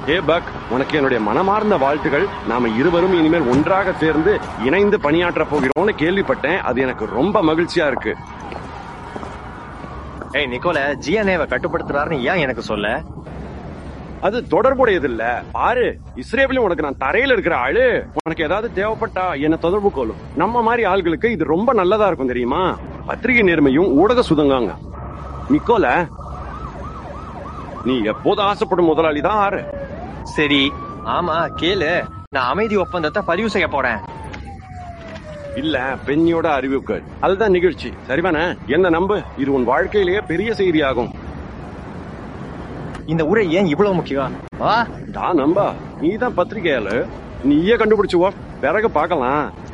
ஏ buck உனக்கு என்னுடைய மனமார்ந்த வாழ்த்துகள் நாம இருவரும் இனிமேல் ஒன்றாக சேர்ந்து இணைந்து பணியாற்ற போகிறோம்னு கேள்விப்பட்டேன் அது எனக்கு ரொம்ப மகிழ்ச்சியா இருக்கு ஏய் நிக்கோல ஜிஎன்ஏவை கட்டுப்படுத்துறாருன்னு ஏன் எனக்கு சொல்ல அது தொடர்புடையது இல்ல பாரு இஸ்ரேலையும் உனக்கு நான் தரையில இருக்கிற ஆளு உனக்கு ஏதாவது தேவைப்பட்டா என்ன தொடர்பு கொள்ளும் நம்ம மாதிரி ஆள்களுக்கு இது ரொம்ப நல்லதா இருக்கும் தெரியுமா பத்திரிகை நேர்மையும் ஊடக சுதங்காங்க நிக்கோல நீ எப்போது ஆசைப்படும் முதலாளி தான் ஆறு சரி ஆமா கேளு நான் அமைதி ஒப்பந்தத்தை பதிவு செய்ய போறேன் இல்ல பெண்ணியோட அறிவிப்புகள் அதுதான் நிகழ்ச்சி சரிதானே என்ன நம்பு இது உன் வாழ்க்கையிலேயே பெரிய செய்தியாகும் இந்த உரை ஏன் இவ்வளவு முக்கியம் வா டா நம்பா நீ தான் பத்திரிகையாளு நீயே கண்டுபிடிச்சுவோ பிறகு பார்க்கலாம்